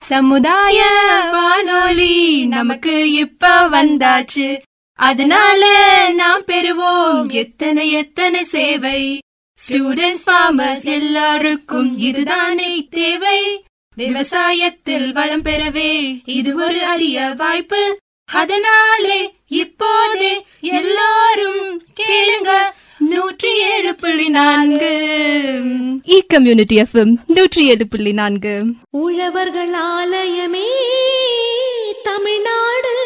சமுதாய வானொலி நமக்கு இப்ப வந்தாச்சு அதனால நாம் பெறுவோம் எத்தனை எத்தனை சேவை ஸ்டூடெண்ட்ஸ் ஃபார்மர்ஸ் எல்லாருக்கும் இதுதானே தேவை விவசாயத்தில் வளம் பெறவே இது ஒரு அரிய வாய்ப்பு அதனாலே இப்போதே எல்லாரும் கேளுங்க நூற்றி ஏழு புள்ளி நான்கு இ கம்யூனிட்டி எஃப்எம் நூற்றி ஏழு புள்ளி நான்கு உழவர்கள் ஆலயமே தமிழ்நாடு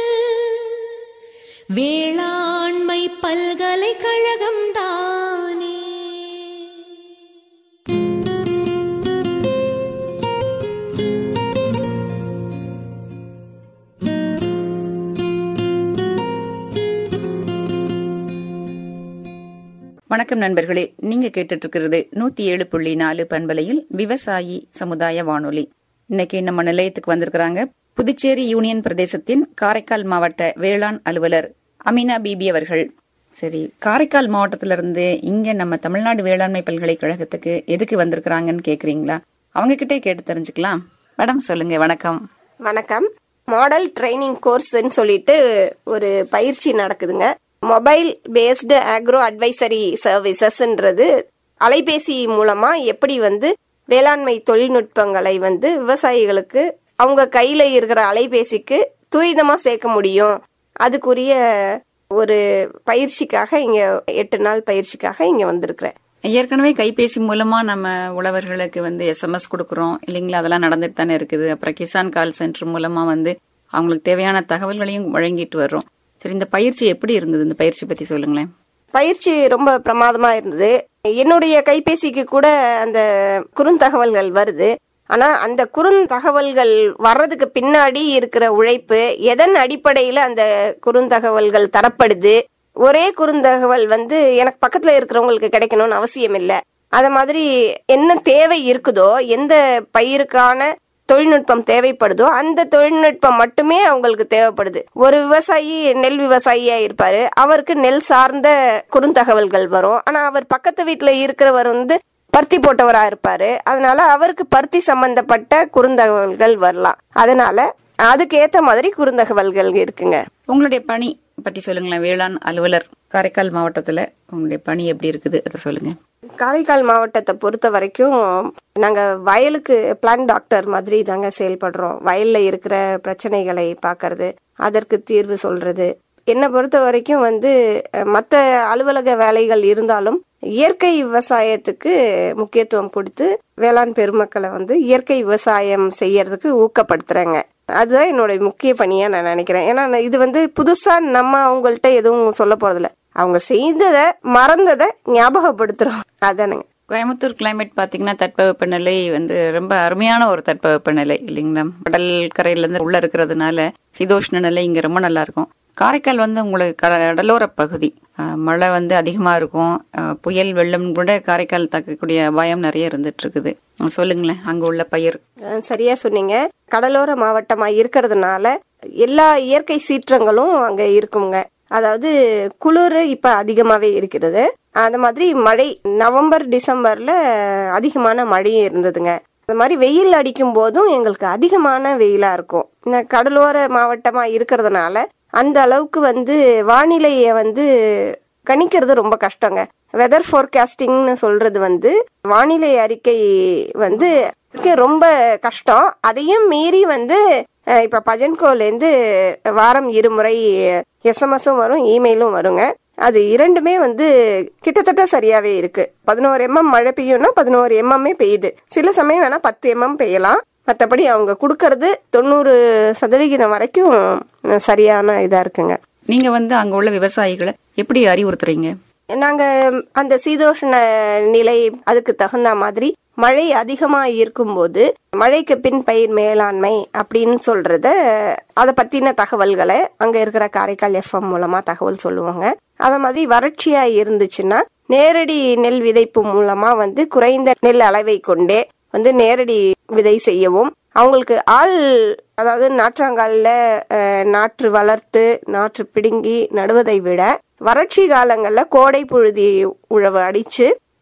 வேளாண்மை பல்கலைக்கழகம் தானே வணக்கம் நண்பர்களே நீங்க கேட்டுட்டு இருக்கிறது நூத்தி ஏழு புள்ளி நாலு பண்பலையில் விவசாயி சமுதாய வானொலி இன்னைக்கு நம்ம நிலையத்துக்கு வந்திருக்கிறாங்க புதுச்சேரி யூனியன் பிரதேசத்தின் காரைக்கால் மாவட்ட வேளாண் அலுவலர் அமினா பிபி அவர்கள் சரி காரைக்கால் மாவட்டத்துல இருந்து இங்க நம்ம தமிழ்நாடு வேளாண்மை பல்கலைக்கழகத்துக்கு எதுக்கு வந்திருக்கிறாங்கன்னு கேக்குறீங்களா அவங்க கிட்டே கேட்டு தெரிஞ்சுக்கலாம் மேடம் சொல்லுங்க வணக்கம் வணக்கம் மாடல் ட்ரைனிங் கோர்ஸ்ன்னு சொல்லிட்டு ஒரு பயிற்சி நடக்குதுங்க மொபைல் பேஸ்டு ஆக்ரோ அட்வைசரி சர்வீசஸ்ன்றது அலைபேசி மூலமா எப்படி வந்து வேளாண்மை தொழில்நுட்பங்களை வந்து விவசாயிகளுக்கு அவங்க கையில இருக்கிற அலைபேசிக்கு துரிதமா சேர்க்க முடியும் அதுக்குரிய ஒரு பயிற்சிக்காக இங்க எட்டு நாள் பயிற்சிக்காக இங்க வந்திருக்கிறேன் ஏற்கனவே கைபேசி மூலமா நம்ம உழவர்களுக்கு வந்து எஸ்எம்எஸ் கொடுக்குறோம் இல்லைங்களா அதெல்லாம் நடந்துட்டு தானே இருக்குது அப்புறம் கிசான் கால் சென்டர் மூலமா வந்து அவங்களுக்கு தேவையான தகவல்களையும் வழங்கிட்டு வர்றோம் சரி இந்த பயிற்சி எப்படி இருந்தது இந்த பயிற்சி பத்தி சொல்லுங்களேன் பயிற்சி ரொம்ப பிரமாதமா இருந்தது என்னுடைய கைபேசிக்கு கூட அந்த குறுந்தகவல்கள் வருது ஆனா அந்த குறுந்தகவல்கள் வர்றதுக்கு பின்னாடி இருக்கிற உழைப்பு எதன் அடிப்படையில அந்த குறுந்தகவல்கள் தரப்படுது ஒரே குறுந்தகவல் வந்து எனக்கு பக்கத்துல இருக்கிறவங்களுக்கு கிடைக்கணும்னு அவசியம் இல்லை அத மாதிரி என்ன தேவை இருக்குதோ எந்த பயிருக்கான தொழில்நுட்பம் தேவைப்படுதோ அந்த தொழில்நுட்பம் மட்டுமே அவங்களுக்கு தேவைப்படுது ஒரு விவசாயி நெல் விவசாயியா இருப்பாரு அவருக்கு நெல் சார்ந்த குறுந்தகவல்கள் வரும் ஆனா அவர் பக்கத்து வீட்டுல இருக்கிறவர் வந்து பருத்தி போட்டவரா இருப்பாரு அதனால அவருக்கு பருத்தி சம்பந்தப்பட்ட குறுந்தகவல்கள் வரலாம் அதனால அதுக்கு ஏத்த மாதிரி குறுந்தகவல்கள் இருக்குங்க உங்களுடைய பணி பத்தி சொல்லுங்களேன் வேளாண் அலுவலர் காரைக்கால் மாவட்டத்துல உங்களுடைய பணி எப்படி இருக்குது அதை சொல்லுங்க காரைக்கால் மாவட்டத்தை பொறுத்த வரைக்கும் நாங்க வயலுக்கு பிளான் டாக்டர் மாதிரி தாங்க செயல்படுறோம் வயல்ல இருக்கிற பிரச்சனைகளை பார்க்கறது அதற்கு தீர்வு சொல்றது என்னை பொறுத்த வரைக்கும் வந்து அஹ், மத்த அலுவலக வேலைகள் இருந்தாலும் இயற்கை விவசாயத்துக்கு முக்கியத்துவம் கொடுத்து வேளாண் பெருமக்களை வந்து இயற்கை விவசாயம் செய்யறதுக்கு ஊக்கப்படுத்துறேங்க அதுதான் என்னோட முக்கிய பணியா நான் நினைக்கிறேன் ஏன்னா நான் இது வந்து புதுசா நம்ம அவங்கள்ட்ட எதுவும் சொல்ல போறதில்ல அவங்க செய்ததை மறந்ததை ஞாபகப்படுத்துறோம் அதானுங்க கோயம்புத்தூர் கிளைமேட் பாத்தீங்கன்னா தட்பவெப்பநிலை வந்து ரொம்ப அருமையான ஒரு தட்பவெப்பநிலை இல்லைங்களா கடல் கரையில இருந்து உள்ள இருக்கிறதுனால சீதோஷ்ண நிலை இங்க ரொம்ப நல்லா இருக்கும் காரைக்கால் வந்து உங்களுக்கு கடலோர பகுதி அஹ், மழை வந்து அதிகமா இருக்கும் அஹ், புயல் வெள்ளம் கூட காரைக்கால் தாக்கக்கூடிய பயம் நிறைய இருந்துட்டு இருக்குது அஹ், சொல்லுங்களேன் அங்க உள்ள பயிர் அஹ் சரியா சொன்னீங்க கடலோர மாவட்டமா இருக்கிறதுனால எல்லா இயற்கை சீற்றங்களும் அங்க இருக்குங்க அதாவது குளிர் இப்ப அதிகமாவே இருக்கிறது அந்த மாதிரி மழை நவம்பர் டிசம்பர்ல அதிகமான மழையும் இருந்ததுங்க அந்த மாதிரி வெயில் அடிக்கும் போதும் எங்களுக்கு அதிகமான வெயிலா இருக்கும் இந்த கடலோர மாவட்டமா இருக்கிறதுனால அந்த அளவுக்கு வந்து வானிலையை வந்து கணிக்கிறது ரொம்ப கஷ்டங்க வெதர் ஃபோர்காஸ்டிங்னு சொல்றது வந்து வானிலை அறிக்கை வந்து ரொம்ப கஷ்டம் அதையும் மீறி வந்து அஹ், இப்ப பஜன்கோலேருந்து வாரம் இருமுறை எஸ்எம்எஸும் வரும் இமெயிலும் வருங்க அது இரண்டுமே வந்து கிட்டத்தட்ட சரியாவே இருக்கு பதினோரு எம்எம் மழை பெய்யும்னா பதினோரு எம்எம்மே பெய்யுது சில சமயம் வேணா பத்து எம்எம் பெய்யலாம் மற்றபடி அவங்க கொடுக்கறது தொண்ணூறு சதவிகிதம் வரைக்கும் அஹ், சரியான இதா இருக்குங்க நீங்க வந்து அங்க உள்ள விவசாயிகளை எப்படி அறிவுறுத்துறீங்க நாங்க அந்த சீதோஷ்ண நிலை அதுக்கு தகுந்த மாதிரி மழை அதிகமா இருக்கும்போது மழைக்கு பின் பயிர் மேலாண்மை அப்படின்னு சொல்றத அதை பத்தின தகவல்களை அங்க இருக்கிற காரைக்கால் எஃப்எம் மூலமா தகவல் சொல்லுவாங்க அத மாதிரி வறட்சியா இருந்துச்சுன்னா நேரடி நெல் விதைப்பு மூலமா வந்து குறைந்த நெல் அளவை கொண்டே வந்து நேரடி விதை செய்யவும் அவங்களுக்கு ஆள் அதாவது நாற்றாங்கால்ல அஹ், நாற்று வளர்த்து நாற்று பிடுங்கி நடுவதை விட வறட்சி காலங்கள்ல கோடை புழுதி உழவு அடிச்சு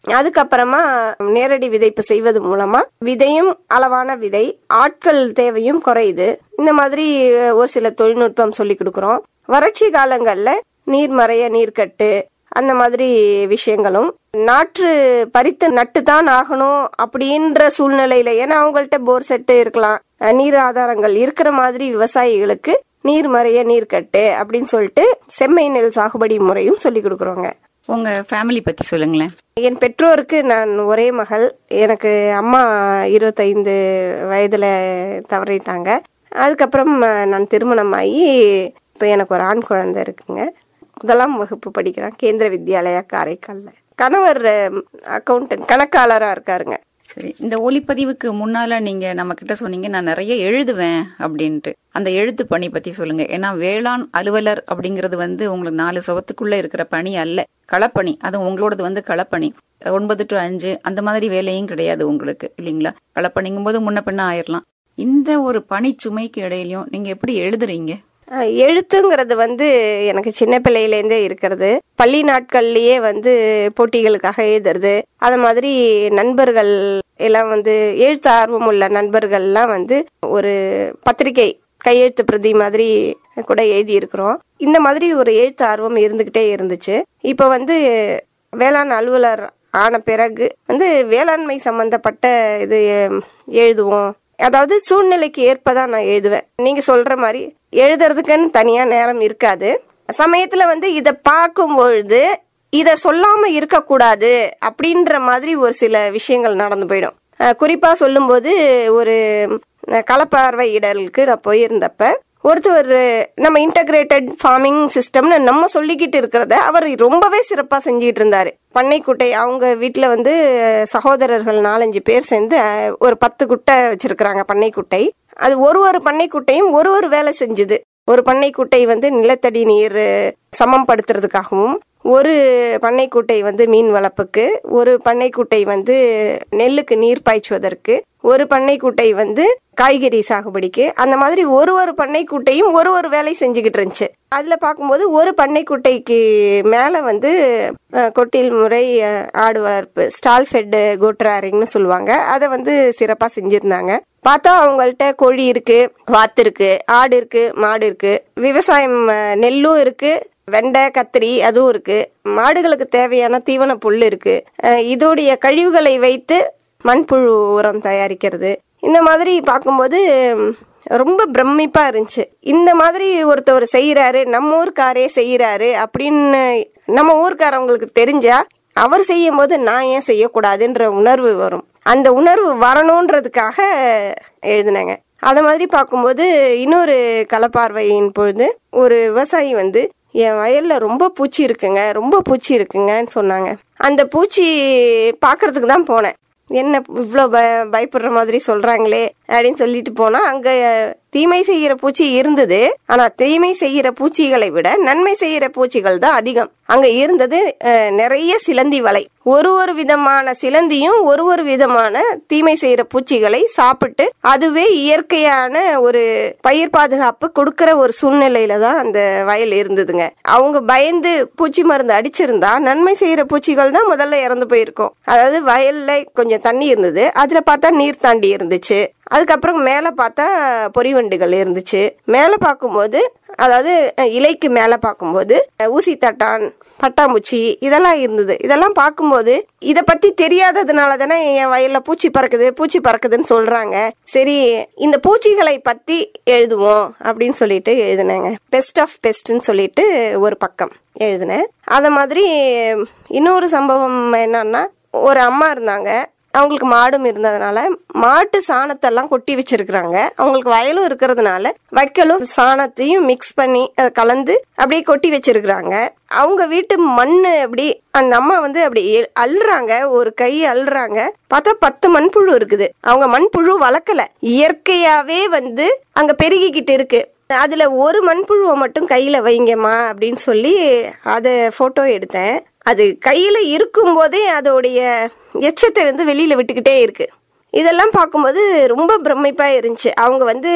அதுக்கப்புறமா நேரடி விதைப்பு செய்வது மூலமா விதையும் அளவான விதை ஆட்கள் தேவையும் குறையுது இந்த மாதிரி ஒரு சில தொழில்நுட்பம் சொல்லி கொடுக்குறோம் வறட்சி காலங்கள்ல நீர் மறைய நீர்க்கட்டு அந்த மாதிரி விஷயங்களும் நாற்று பறித்து நட்டுத்தான் ஆகணும் அப்படின்ற சூழ்நிலையில ஏன்னா அவங்கள்ட்ட போர் செட்டு இருக்கலாம் அஹ் நீர் ஆதாரங்கள் இருக்கிற மாதிரி விவசாயிகளுக்கு நீர் மறைய நீர்க்கட்டு அப்படின்னு சொல்லிட்டு செம்மை நெல் சாகுபடி முறையும் சொல்லி கொடுக்குறோங்க உங்க ஃபேமிலி பத்தி சொல்லுங்களேன் என் பெற்றோருக்கு நான் ஒரே மகள் எனக்கு அம்மா இருபத்தைந்து வயதுல தவறிட்டாங்க அதுக்கப்புறம் அஹ், நான் திருமணம் ஆகி இப்போ எனக்கு ஒரு ஆண் குழந்தை இருக்குங்க முதலாம் வகுப்பு படிக்கிறேன் கேந்திர வித்யாலயா காரைக்கால்ல கணவர் அக்கௌண்டன்ட் கணக்காளராக இருக்காருங்க சரி இந்த ஒலிப்பதிவுக்கு முன்னால நீங்க நம்ம கிட்ட சொன்னீங்க நான் நிறைய எழுதுவேன் அப்படின்ட்டு அந்த எழுத்து பணி பத்தி சொல்லுங்க ஏன்னா வேளாண் அலுவலர் அப்படிங்கிறது வந்து உங்களுக்கு நாலு சவத்துக்குள்ள இருக்கிற பணி அல்ல களப்பணி அது உங்களோடது வந்து களப்பணி ஒன்பது டு அஞ்சு அந்த மாதிரி வேலையும் கிடையாது உங்களுக்கு இல்லைங்களா களப்பணிங்கும் போது முன்ன பின்ன ஆயிரலாம் இந்த ஒரு பணி சுமைக்கு இடையிலயும் நீங்க எப்படி எழுதுறீங்க அஹ், எழுத்துங்கிறது வந்து எனக்கு சின்ன பிள்ளையிலேருந்தே இருக்கிறது பள்ளி நாட்கள்லயே வந்து போட்டிகளுக்காக எழுதுறது அது மாதிரி நண்பர்கள் எல்லாம் வந்து எழுத்து ஆர்வம் உள்ள நண்பர்கள்லாம் வந்து ஒரு பத்திரிகை கையெழுத்து பிரதி மாதிரி கூட எழுதி இருக்கிறோம் இந்த மாதிரி ஒரு எழுத்து ஆர்வம் இருந்துகிட்டே இருந்துச்சு இப்போ வந்து வேளாண் அலுவலர் ஆன பிறகு வந்து வேளாண்மை சம்பந்தப்பட்ட இது எ- எழுதுவோம் அதாவது சூழ்நிலைக்கு ஏற்பதான் நான் எழுதுவேன் நீங்க சொல்ற மாதிரி எழுதுறதுக்குன்னு தனியா நேரம் இருக்காது சமயத்துல வந்து இத பார்க்கும் பொழுது இத சொல்லாம இருக்கக்கூடாது அப்படின்ற மாதிரி ஒரு சில விஷயங்கள் நடந்து போயிடும் அஹ் குறிப்பா சொல்லும்போது ஒரு அஹ், களப்பார்வையிடலுக்கு நான் போயிருந்தப்ப ஒருத்தர் நம்ம இன்டகிரேட்டட் ஃபார்மிங் சிஸ்டம்னு நம்ம சொல்லிக்கிட்டு இருக்கிறத அவர் ரொம்பவே சிறப்பா செஞ்சுக்கிட்டு இருந்தாரு பண்ணைக்குட்டை அவங்க வீட்டுல வந்து சகோதரர்கள் நாலஞ்சு பேர் சேர்ந்து அஹ், ஒரு பத்து குட்டை வச்சிருக்கிறாங்க பண்ணைக்குட்டை அது ஒரு ஒரு பண்ணைக்குட்டையும் ஒரு ஒரு வேலை செஞ்சுது ஒரு பண்ணைக்குட்டை வந்து நிலத்தடி நீர் சமம் படுத்துறதுக்காகவும் ஒரு பண்ணைக்குட்டை வந்து மீன் வளர்ப்புக்கு ஒரு பண்ணைக்குட்டை வந்து நெல்லுக்கு நீர் பாய்ச்சுவதற்கு ஒரு பண்ணைக்குட்டை வந்து காய்கறி சாகுபடிக்கு அந்த மாதிரி ஒரு ஒரு பண்ணைக்குட்டையும் ஒரு ஒரு வேலை செஞ்சுக்கிட்டு இருந்துச்சு அதுல பார்க்கும்போது ஒரு பண்ணைக்குட்டைக்கு மேல வந்து அஹ், கொட்டில் முறை அஹ், ஆடு வளர்ப்பு ஸ்டால் ஃபெட் கோட்ராரிங்னு சொல்லுவாங்க அதை வந்து சிறப்பா செஞ்சிருந்தாங்க பார்த்தா அவங்கள்ட்ட கோழி இருக்கு வாத்து இருக்கு ஆடு இருக்கு மாடு இருக்கு விவசாயம் அஹ், நெல்லும் இருக்கு வெண்டை கத்திரி அதுவும் இருக்கு மாடுகளுக்கு தேவையான தீவன புல் இருக்கு அஹ், இதோடைய கழிவுகளை வைத்து மண்புழு உரம் தயாரிக்கிறது இந்த மாதிரி பார்க்கும்போது ம், ரொம்ப பிரமிப்பா இருந்துச்சு இந்த மாதிரி ஒருத்தவர் செய்யறாரு நம்ம ஊர்க்காரே செய்யறாரு அப்படின்னு நம்ம ஊர்க்காரவங்களுக்கு தெரிஞ்சா அவர் செய்யும் போது நான் ஏன் செய்யக்கூடாதுன்ற உணர்வு வரும் அந்த உணர்வு வரணுன்றதுக்காக எழுதினேங்க அத மாதிரி பார்க்கும்போது இன்னொரு களப்பார்வையின் பொழுது ஒரு விவசாயி வந்து என் வயல்ல ரொம்ப பூச்சி இருக்குங்க ரொம்ப பூச்சி இருக்குங்கன்னு சொன்னாங்க அந்த பூச்சி பார்க்கறதுக்கு தான் போனேன் என்ன இவ்வளோ ப பயப்படுற மாதிரி சொல்றாங்களே அப்படின்னு சொல்லிட்டு போனா அங்க தீமை செய்யற பூச்சி இருந்தது ஆனா தீமை செய்யற பூச்சிகளை விட நன்மை செய்யற பூச்சிகள் தான் அதிகம் அங்க இருந்தது அஹ், நிறைய சிலந்தி வலை ஒரு ஒரு விதமான சிலந்தியும் ஒரு ஒரு விதமான தீமை செய்யற பூச்சிகளை சாப்பிட்டு அதுவே இயற்கையான ஒரு பயிர் பாதுகாப்பு கொடுக்கிற ஒரு சூழ்நிலையில தான் அந்த வயல் இருந்ததுங்க அவங்க பயந்து பூச்சி மருந்து அடிச்சிருந்தா நன்மை செய்யற பூச்சிகள் தான் முதல்ல இறந்து போயிருக்கும் அதாவது வயல்ல கொஞ்சம் தண்ணி இருந்தது அதுல பார்த்தா நீர் தாண்டி இருந்துச்சு அதுக்கப்புறம் மேல பார்த்தா பொறிவண்டுகள் இருந்துச்சு மேல பார்க்கும்போது அதாவது அஹ், இலைக்கு மேல பார்க்கும்போது அஹ், ஊசி தட்டான் பட்டாம்பூச்சி இதெல்லாம் இருந்தது இதெல்லாம் பார்க்கும்போது இத பத்தி தெரியாததுனால தானே என் வயல்ல பூச்சி பறக்குது பூச்சி பறக்குதுன்னு சொல்றாங்க சரி இந்த பூச்சிகளை பத்தி எழுதுவோம் அப்படின்னு சொல்லிட்டு எழுதினேங்க பெஸ்ட் ஆஃப் பெஸ்ட்னு சொல்லிட்டு ஒரு பக்கம் எழுதினேன் அத மாதிரி இன்னொரு சம்பவம் என்னன்னா ஒரு அம்மா இருந்தாங்க அவங்களுக்கு மாடும் இருந்ததுனால மாட்டு சாணத்தெல்லாம் கொட்டி வச்சிருக்கிறாங்க அவங்களுக்கு வயலும் இருக்கிறதுனால வைக்கலும் சாணத்தையும் மிக்ஸ் பண்ணி அதை கலந்து அப்படியே கொட்டி வச்சிருக்கிறாங்க அவங்க வீட்டு மண்ணு அப்படி அந்த அம்மா வந்து அப்படி எ- அள்ளுறாங்க ஒரு கை அள்ளுறாங்க பார்த்தா பத்து மண்புழு இருக்குது அவங்க மண்புழு வளர்க்கல இயற்கையாவே வந்து அங்க பெருகிக்கிட்டு இருக்கு அதுல ஒரு மண்புழுவை மட்டும் கையில வைங்கம்மா அப்படின்னு சொல்லி அதை போட்டோ எடுத்தேன் அது கையில இருக்கும் போதே அதோடைய எச்சத்தை வந்து வெளியில விட்டுக்கிட்டே இருக்கு இதெல்லாம் பார்க்கும்போது ரொம்ப பிரமிப்பா இருந்துச்சு அவங்க வந்து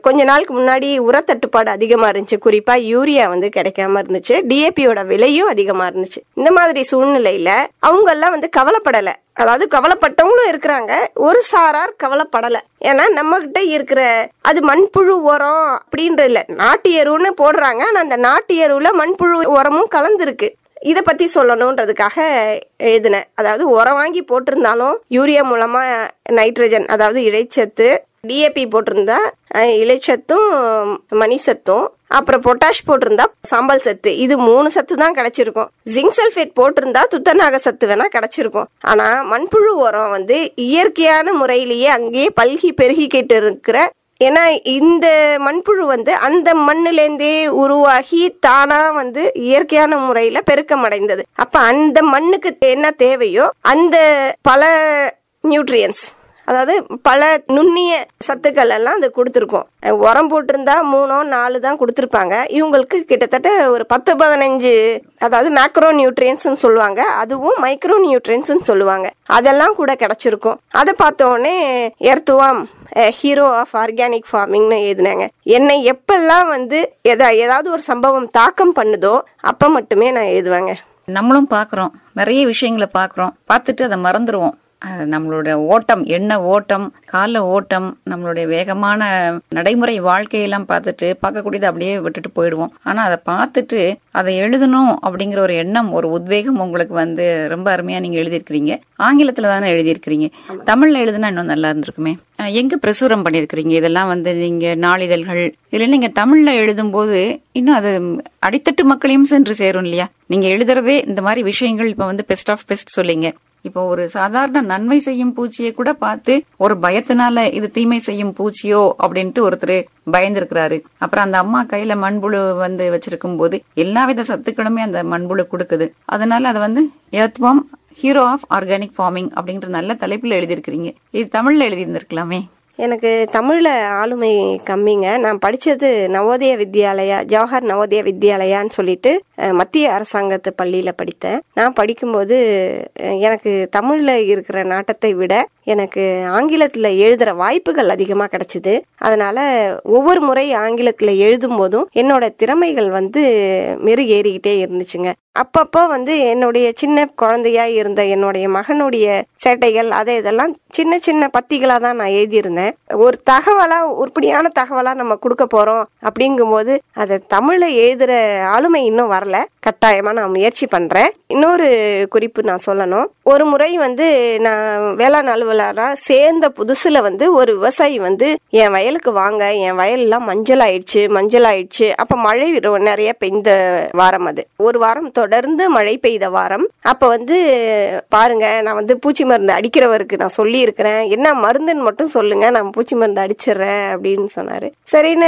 கொஞ்ச நாளுக்கு முன்னாடி உரத்தட்டுப்பாடு அதிகமா இருந்துச்சு குறிப்பா யூரியா வந்து கிடைக்காம இருந்துச்சு டிஏபியோட விலையும் அதிகமா இருந்துச்சு இந்த மாதிரி சூழ்நிலையில அவங்க எல்லாம் வந்து கவலைப்படல அதாவது கவலைப்பட்டவங்களும் இருக்கிறாங்க ஒரு சாரார் கவலைப்படல ஏன்னா நம்ம கிட்ட இருக்கிற அது மண்புழு உரம் அப்படின்றது இல்ல நாட்டு எருவுன்னு போடுறாங்க ஆனா அந்த நாட்டு எருவுல மண்புழு உரமும் கலந்துருக்கு இத பத்தி சொல்லணுன்றதுக்காக எழுதினேன் அதாவது உரம் வாங்கி போட்டிருந்தாலும் யூரியா மூலமா நைட்ரஜன் அதாவது இழைச்சத்து டிஏபி போட்டிருந்தா அஹ், இலைச்சத்தும் மணிசத்தும் அப்புறம் பொட்டாஷ் போட்டிருந்தா சாம்பல் சத்து இது மூணு சத்து தான் கிடைச்சிருக்கும் ஜிங்க் சல்ஃபேட் போட்டிருந்தா துத்தநாக சத்து வேணா கிடைச்சிருக்கும் ஆனா மண்புழு உரம் வந்து இயற்கையான முறையிலேயே அங்கேயே பல்கி பெருகிக்கிட்டு இருக்கிற ஏன்னா இந்த மண்புழு வந்து அந்த மண்ணுலேருந்தே உருவாகி தானா வந்து இயற்கையான முறையில பெருக்கமடைந்தது அப்ப அந்த மண்ணுக்கு என்ன தேவையோ அந்த பல நியூட்ரியன்ஸ் அதாவது பல நுண்ணிய சத்துக்கள் எல்லாம் அது கொடுத்துருக்கோம் அஹ் உரம் போட்டிருந்தா மூணோ நாலு தான் கொடுத்துருப்பாங்க இவங்களுக்கு கிட்டத்தட்ட ஒரு பத்து பதினஞ்சு அதாவது மேக்ரோ நியூட்ரியன்ஸ்னு சொல்லுவாங்க அதுவும் மைக்ரோ நியூட்ரியன்ஸ்னு சொல்லுவாங்க அதெல்லாம் கூட கிடைச்சிருக்கும் அதை பார்த்த உடனே எர்த்துவாம் ஹீரோ ஆஃப் ஆர்கானிக் ஃபார்மிங்னு எழுதினாங்க என்னை எப்பெல்லாம் வந்து எதா ஏதாவது ஒரு சம்பவம் தாக்கம் பண்ணுதோ அப்போ மட்டுமே நான் எழுதுவேங்க நம்மளும் பாக்குறோம் நிறைய விஷயங்களை பாக்குறோம் பார்த்துட்டு அதை மறந்துருவோம் அது நம்மளோட ஓட்டம் என்ன ஓட்டம் கால ஓட்டம் நம்மளுடைய வேகமான நடைமுறை வாழ்க்கையெல்லாம் பார்த்துட்டு பார்க்கக்கூடியதை அப்படியே விட்டுட்டு போயிடுவோம் ஆனா அதை பார்த்துட்டு அதை எழுதணும் அப்படிங்கிற ஒரு எண்ணம் ஒரு உத்வேகம் உங்களுக்கு வந்து ரொம்ப அருமையா நீங்க எழுதியிருக்கிறீங்க ஆங்கிலத்துல தானே எழுதியிருக்கிறீங்க தமிழ்ல எழுதுனா இன்னும் நல்லா இருந்திருக்குமே அஹ் எங்க பிரசுரம் பண்ணியிருக்கிறீங்க இதெல்லாம் வந்து நீங்க நாளிதழ்கள் இதுல நீங்க தமிழ்ல எழுதும்போது இன்னும் அது அடித்தட்டு மக்களையும் சென்று சேரும் இல்லையா நீங்க எழுதுறதே இந்த மாதிரி விஷயங்கள் இப்ப வந்து பெஸ்ட் ஆஃப் பெஸ்ட் சொல்லிங்க இப்போ ஒரு சாதாரண நன்மை செய்யும் பூச்சியை கூட பார்த்து ஒரு பயத்தினால இது தீமை செய்யும் பூச்சியோ அப்படின்ட்டு ஒருத்தர் பயந்துருக்கிறாரு அப்புறம் அந்த அம்மா கையில மண்புழு வந்து வச்சிருக்கும் போது எல்லாவித சத்துக்களுமே அந்த மண்புழு கொடுக்குது அதனால அதை வந்து earthworm hero of organic farming அப்படின்ற நல்ல தலைப்புல எழுதியிருக்கிறீங்க இது தமிழ்ல எழுதியிருந்திருக்கலாமே எனக்கு தமிழில் ஆளுமை கம்மிங்க நான் படித்தது நவோதய வித்யாலயா ஜவஹர் நவோதய வித்யாலயான்னு சொல்லிட்டு அஹ், மத்திய அரசாங்கத்து பள்ளியில் படித்தேன் நான் படிக்கும்போது அஹ், எனக்கு தமிழில் இருக்கிற நாட்டத்தை விட எனக்கு ஆங்கிலத்தில் எழுதுகிற வாய்ப்புகள் அதிகமாக கிடைச்சிது அதனால் ஒவ்வொரு முறை ஆங்கிலத்தில் எழுதும் போதும் என்னோட திறமைகள் வந்து மெருகேறிக்கிட்டே இருந்துச்சுங்க அப்பப்போ வந்து என்னுடைய சின்ன குழந்தையா இருந்த என்னுடைய மகனுடைய சேட்டைகள் அதை இதெல்லாம் சின்ன சின்ன பத்திகளா தான் நான் எழுதியிருந்தேன் ஒரு தகவலா உருப்படியான தகவலா நம்ம கொடுக்க போறோம் அப்படிங்கும்போது அதை தமிழ்ல எழுதுற ஆளுமை இன்னும் வரல கட்டாயமா நான் முயற்சி பண்றேன் இன்னொரு குறிப்பு நான் சொல்லணும் ஒரு முறை வந்து நான் வேளாண் அலுவலரா சேர்ந்த புதுசுல வந்து ஒரு விவசாயி வந்து என் வயலுக்கு வாங்க என் வயல்லாம் மஞ்சள் ஆயிடுச்சு மஞ்சள் ஆயிடுச்சு அப்ப மழை ரொ- நிறைய பெய்த வாரம் அது ஒரு வாரம் தொடர்ந்து மழை பெய்த வாரம் அப்ப வந்து பாருங்க நான் வந்து பூச்சி மருந்து அடிக்கிறவருக்கு நான் சொல்லி இருக்கிறேன் என்ன மருந்துன்னு மட்டும் சொல்லுங்க நான் பூச்சி மருந்து அடிச்சிடுறேன் அப்படின்னு சொன்னாரு சரின்னு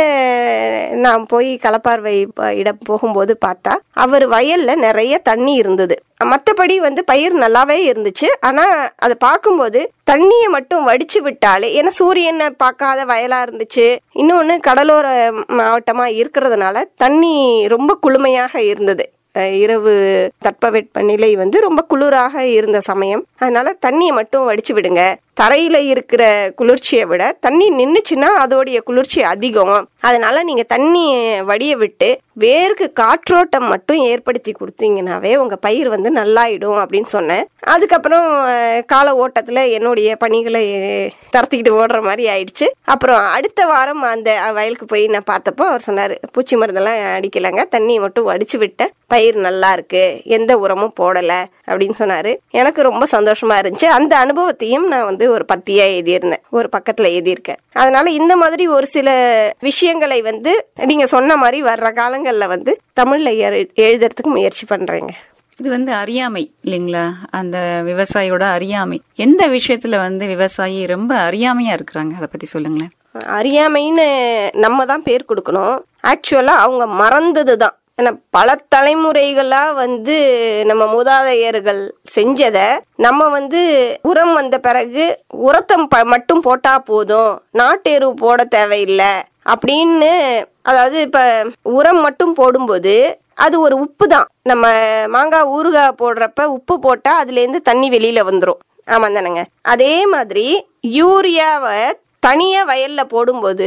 நான் போய் களப்பார்வை ப- இடம் போகும்போது பார்த்தா அவர் வயல்ல நிறைய தண்ணி இருந்தது மத்தபடி வந்து பயிர் நல்லாவே இருந்துச்சு ஆனா அதை பார்க்கும்போது தண்ணியை மட்டும் வடிச்சு விட்டாலே ஏன்னா சூரியனை பார்க்காத வயலா இருந்துச்சு இன்னொன்னு கடலோர மாவட்டமா இருக்கிறதுனால தண்ணி ரொம்ப குளுமையாக இருந்தது அஹ் இரவு தட்பவெட்பநிலை வந்து ரொம்ப குளிராக இருந்த சமயம் அதனால தண்ணியை மட்டும் வடிச்சு விடுங்க தரையில இருக்கிற குளிர்ச்சியை விட தண்ணி நின்னுச்சுன்னா அதோடைய குளிர்ச்சி அதிகம் அதனால நீங்க தண்ணி வடிய விட்டு வேருக்கு காற்றோட்டம் மட்டும் ஏற்படுத்தி கொடுத்தீங்கன்னாவே உங்க பயிர் வந்து நல்லாயிடும் அப்படின்னு சொன்னேன் அதுக்கப்புறம் அஹ், கால ஓட்டத்துல என்னுடைய பணிகளை தரத்திக்கிட்டு ஓடுற மாதிரி ஆயிடுச்சு அப்புறம் அடுத்த வாரம் அந்த வயலுக்கு போய் நான் பார்த்தப்போ அவர் சொன்னாரு பூச்சி மருந்தெல்லாம் அடிக்கலைங்க தண்ணியை மட்டும் வடிச்சு விட்டேன் பயிர் நல்லா இருக்கு எந்த உரமும் போடல அப்படின்னு சொன்னாரு எனக்கு ரொம்ப சந்தோஷமா இருந்துச்சு அந்த அனுபவத்தையும் நான் வந்து ஒரு பத்தியா எழுதியிருந்தேன் ஒரு பக்கத்துல எழுதியிருக்கேன் அதனால இந்த மாதிரி ஒரு சில விஷயங்களை வந்து நீங்க சொன்ன மாதிரி வர்ற காலங்கள்ல வந்து தமிழ்ல எழு- எழுதுறதுக்கு முயற்சி பண்றேங்க இது வந்து அறியாமை இல்லைங்களா அந்த விவசாயியோட அறியாமை எந்த விஷயத்துல வந்து விவசாயி ரொம்ப அறியாமையா இருக்கிறாங்க அதை பத்தி சொல்லுங்களேன் அறியாமைன்னு நம்ம தான் பேர் கொடுக்கணும் ஆக்சுவலா அவங்க மறந்தது தான் ஏன்னா பல தலைமுறைகளா வந்து நம்ம மூதாதையர்கள் செஞ்சதை நம்ம வந்து உரம் வந்த பிறகு உரத்தம் ப மட்டும் போட்டா போதும் நாட்டு எரு போட தேவையில்லை அப்படின்னு அதாவது இப்ப உரம் மட்டும் போடும்போது அது ஒரு உப்பு தான் நம்ம மாங்காய் ஊறுகாய் போடுறப்ப உப்பு போட்டா அதுல இருந்து தண்ணி வெளியில வந்துரும் ஆமா தானேங்க அதே மாதிரி யூரியாவை தனியா வயல்ல போடும்போது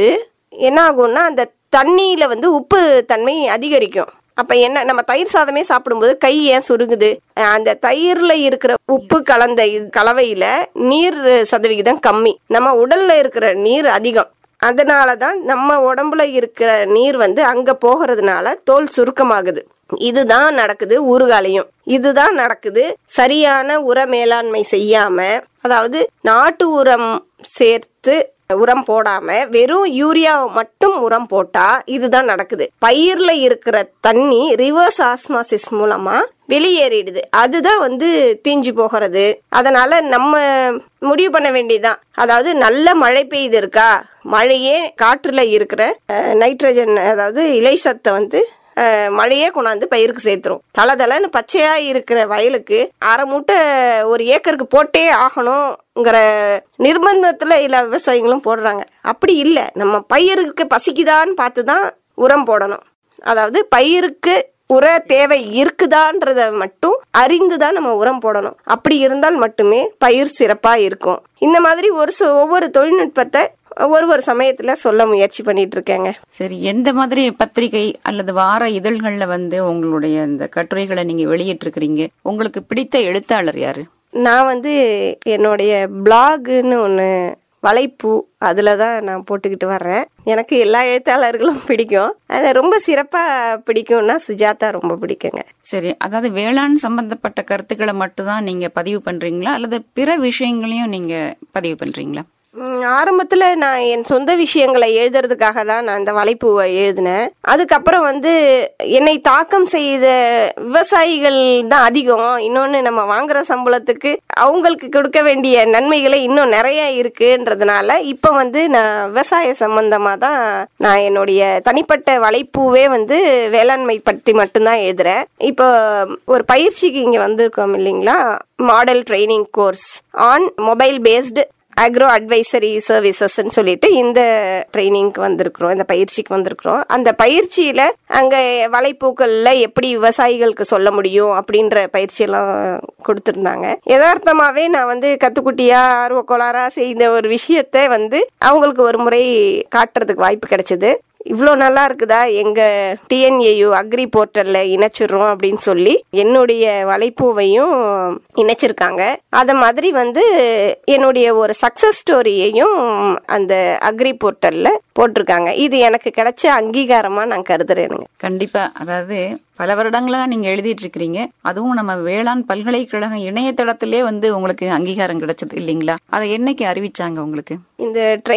என்ன ஆகும்னா அந்த தண்ணியில வந்து உப்பு தன்மை அதிகரிக்கும் அப்ப என்ன நம்ம தயிர் சாதமே சாப்பிடும்போது கை ஏன் சுருங்குது அஹ் அந்த தயிர்ல இருக்கிற உப்பு கலந்த இது- கலவையில நீர் சதவிகிதம் கம்மி நம்ம உடல்ல இருக்கிற நீர் அதிகம் அதனால தான் நம்ம உடம்புல இருக்கிற நீர் வந்து அங்க போகிறதுனால தோல் சுருக்கமாகுது இதுதான் நடக்குது ஊறுகாலையும் இதுதான் நடக்குது சரியான உர மேலாண்மை செய்யாம அதாவது நாட்டு உரம் சேர்த்து உரம் போடாம வெறும் யூரியா மட்டும் உரம் போட்டா இதுதான் நடக்குது பயிர்ல இருக்கிற தண்ணி ரிவர்ஸ் ஆஸ்மாசிஸ் மூலமா வெளியேறிடுது அதுதான் வந்து தீஞ்சு போகிறது அதனால நம்ம முடிவு பண்ண வேண்டியதுதான் அதாவது நல்ல மழை பெய்து இருக்கா மழையே காற்றுல இருக்கிற அஹ், நைட்ரஜன் அதாவது இலை சத்தை வந்து அஹ், மழையே கொண்டாந்து பயிருக்கு சேர்த்துரும் தலை தலைன்னு பச்சையா இருக்கிற வயலுக்கு அரை மூட்டை ஒரு ஏக்கருக்கு போட்டே ஆகணுங்கிற நிர்பந்தத்துல எல்லா விவசாயிகளும் போடுறாங்க அப்படி இல்லை நம்ம பயிருக்கு பசிக்குதான்னு பார்த்து தான் உரம் போடணும் அதாவது பயிருக்கு உர தேவை இருக்குதான்றத மட்டும் அறிந்து தான் நம்ம உரம் போடணும் அப்படி இருந்தால் மட்டுமே பயிர் சிறப்பா இருக்கும் இந்த மாதிரி ஒரு சு- ஒவ்வொரு தொழில்நுட்பத்தை ஒரு ஒரு சமயத்துல சொல்ல முயற்சி பண்ணிட்டு இருக்கேங்க சரி எந்த மாதிரி பத்திரிகை அல்லது வார இதழ்கள்ல வந்து உங்களுடைய இந்த கட்டுரைகளை நீங்க வெளியிட்டிருக்கிறீங்க உங்களுக்கு பிடித்த எழுத்தாளர் யாரு நான் வந்து என்னுடைய பிளாகுன்னு ஒன்று வலைப்பூ அதில் தான் நான் போட்டுக்கிட்டு வர்றேன் எனக்கு எல்லா எழுத்தாளர்களும் பிடிக்கும் அது ரொம்ப சிறப்பாக பிடிக்கும்னா சுஜாதா ரொம்ப பிடிக்குங்க சரி அதாவது வேளாண் சம்பந்தப்பட்ட கருத்துக்களை மட்டும்தான் நீங்க பதிவு பண்றீங்களா அல்லது பிற விஷயங்களையும் நீங்க பதிவு பண்றீங்களா ம், ஆரம்பத்துல நான் என் சொந்த விஷயங்களை எழுதுறதுக்காக தான் நான் இந்த வலைப்பூவை எழுதினேன் அதுக்கப்புறம் வந்து என்னை தாக்கம் செய்த விவசாயிகள் தான் அதிகம் இன்னொன்னு நம்ம வாங்குற சம்பளத்துக்கு அவங்களுக்கு கொடுக்க வேண்டிய நன்மைகளை இன்னும் நிறைய இருக்குன்றதுனால இப்ப வந்து நான் விவசாய சம்பந்தமா தான் நான் என்னுடைய தனிப்பட்ட வலைப்பூவே வந்து வேளாண்மை பற்றி மட்டும்தான் எழுதுறேன் இப்போ ஒரு பயிற்சிக்கு இங்க வந்திருக்கோம் இல்லைங்களா model training course on mobile based agro advisory சர்வீசஸ்ன்னு சொல்லிட்டு இந்த ட்ரைனிங்க்கு வந்திருக்கிறோம் இந்த பயிற்சிக்கு வந்திருக்கிறோம் அந்த பயிற்சியில அங்க வலைப்பூக்கள்ல எப்படி விவசாயிகளுக்கு சொல்ல முடியும் அப்படின்ற பயிற்சியெல்லாம் கொடுத்திருந்தாங்க யதார்த்தமாவே நான் வந்து கத்துக்குட்டியா ஆர்வ கோளாறா செய்த ஒரு விஷயத்தை வந்து அவங்களுக்கு ஒரு முறை காட்டுறதுக்கு வாய்ப்பு கிடைச்சது இவ்வளோ நல்லா இருக்குதா எங்க டிஎன்ஏயு அக்ரி போர்ட்டல்ல இணைச்சிடுறோம் அப்படின்னு சொல்லி என்னுடைய வலைப்பூவையும் இணைச்சிருக்காங்க அத மாதிரி வந்து என்னுடைய ஒரு சக்சஸ் ஸ்டோரியையும் அந்த அக்ரி போர்ட்டல்ல போட்டிருக்காங்க இது எனக்கு கிடைச்ச அங்கீகாரமா நான் கருதுறேனுங்க கண்டிப்பா அதாவது பல வருடங்களா நீங்க எழுதிட்டு இருக்கிறீங்க அதுவும் நம்ம வேளாண் பல்கலைக்கழக இணையதளத்திலே வந்து உங்களுக்கு அங்கீகாரம் கிடைச்சது இல்லைங்களா அதை என்னைக்கு அறிவிச்சாங்க உங்களுக்கு இந்த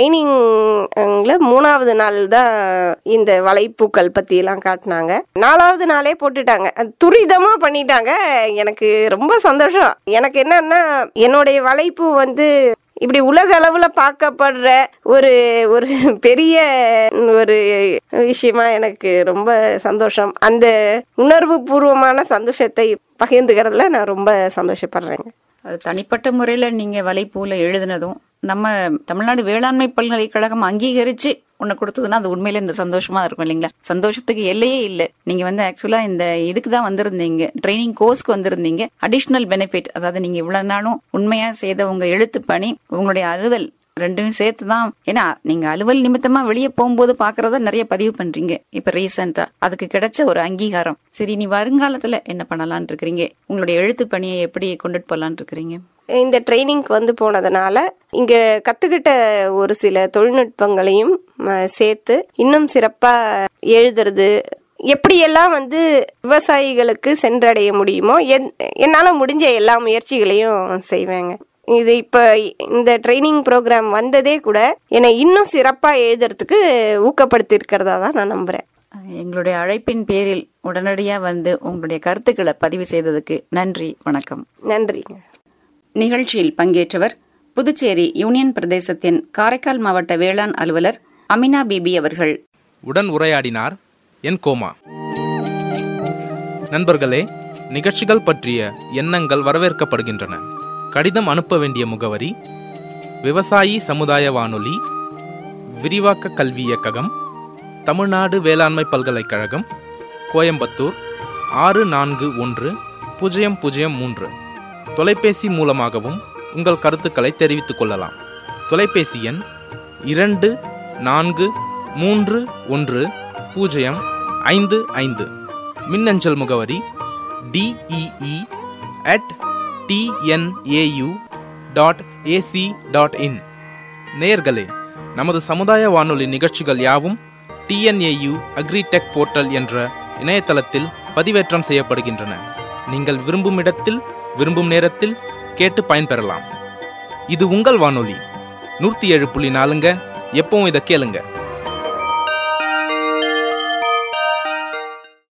ட்ரைனிங்ல மூணாவது நாள் தான் இந்த வலைப்பூக்கள் பத்தி எல்லாம் காட்டினாங்க நாலாவது நாளே போட்டுட்டாங்க அது துரிதமா பண்ணிட்டாங்க எனக்கு ரொம்ப சந்தோஷம் எனக்கு என்னன்னா என்னுடைய வலைப்பூ வந்து இப்படி உலக அளவுல பார்க்கப்படுற ஒரு ஒரு பெரிய ஒரு விஷயமா எனக்கு ரொம்ப சந்தோஷம் அந்த உணர்வு பூர்வமான சந்தோஷத்தை பகிர்ந்துக்கிறதுல நான் ரொம்ப சந்தோஷப்படுறேங்க அது தனிப்பட்ட முறையில நீங்க வலைப்பூல எழுதினதும் நம்ம தமிழ்நாடு வேளாண்மை பல்கலைக்கழகம் அங்கீகரிச்சு உன்னை கொடுத்ததுன்னா அது உண்மையில இந்த சந்தோஷமா இருக்கும் இல்லைங்களா சந்தோஷத்துக்கு எல்லையே இல்லை நீங்க வந்து ஆக்சுவலா இந்த இதுக்கு தான் வந்திருந்தீங்க ட்ரைனிங் கோர்ஸ்க்கு வந்திருந்தீங்க அடிஷ்னல் பெனிஃபிட் அதாவது நீங்க இவ்வளவு நாளும் உண்மையா செய்த உங்க எழுத்து பணி உங்களுடைய அலுவல் ரெண்டும் சேர்த்து தான் ஏன்னா நீங்க அலுவல் நிமித்தமா வெளியே போகும்போது பாக்குறத நிறைய பதிவு பண்றீங்க இப்ப ரீசெண்டா அதுக்கு கிடைச்ச ஒரு அங்கீகாரம் சரி நீ வருங்காலத்துல என்ன பண்ணலாம்னு இருக்கிறீங்க உங்களுடைய எழுத்து பணியை எப்படி கொண்டுட்டு போலாம்னு இருக்கிறீங்க இந்த ட்ரைனிங்க்கு வந்து போனதுனால இங்க கத்துக்கிட்ட ஒரு சில தொழில்நுட்பங்களையும் ம, சேர்த்து இன்னும் சிறப்பா எழுதுறது எப்படியெல்லாம் வந்து விவசாயிகளுக்கு சென்றடைய முடியுமோ என்- என்னால முடிஞ்ச எல்லா முயற்சிகளையும் செய்வேங்க இது இப்ப இந்த ட்ரைனிங் ப்ரோக்ராம் வந்ததே கூட என்னை இன்னும் சிறப்பா எழுதுறதுக்கு ஊக்கப்படுத்தி இருக்கிறதா தான் நான் நம்புறேன் எங்களுடைய அழைப்பின் பேரில் உடனடியா வந்து உங்களுடைய கருத்துக்களை பதிவு செய்ததுக்கு நன்றி வணக்கம் நன்றிங்க நிகழ்ச்சியில் பங்கேற்றவர் புதுச்சேரி யூனியன் பிரதேசத்தின் காரைக்கால் மாவட்ட வேளாண் அலுவலர் அமினா பிபி அவர்கள் உடன் உரையாடினார் என் கோமா நண்பர்களே நிகழ்ச்சிகள் பற்றிய எண்ணங்கள் வரவேற்கப்படுகின்றன கடிதம் அனுப்ப வேண்டிய முகவரி விவசாயி சமுதாய வானொலி விரிவாக்க கல்வி இயக்ககம் தமிழ்நாடு வேளாண்மை பல்கலைக்கழகம் கோயம்புத்தூர் ஆறு நான்கு ஒன்று பூஜ்ஜியம் பூஜ்ஜியம் மூன்று தொலைபேசி மூலமாகவும் உங்கள் கருத்துக்களை தெரிவித்துக் கொள்ளலாம் தொலைபேசி எண் இரண்டு நான்கு மூன்று ஒன்று பூஜ்ஜியம் ஐந்து ஐந்து மின்னஞ்சல் முகவரி D E E at T N A U dot A C dot in நேயர்களே நமது சமுதாய வானொலி நிகழ்ச்சிகள் யாவும் டிஎன்ஏயு அக்ரிடெக் போர்ட்டல் என்ற இணையதளத்தில் பதிவேற்றம் செய்யப்படுகின்றன நீங்கள் விரும்பும் இடத்தில் விரும்பும் நேரத்தில் கேட்டு பயன்பெறலாம் இது உங்கள் வானொலி நூற்றி ஏழு புள்ளி நாலுங்க எப்பவும் இதை கேளுங்க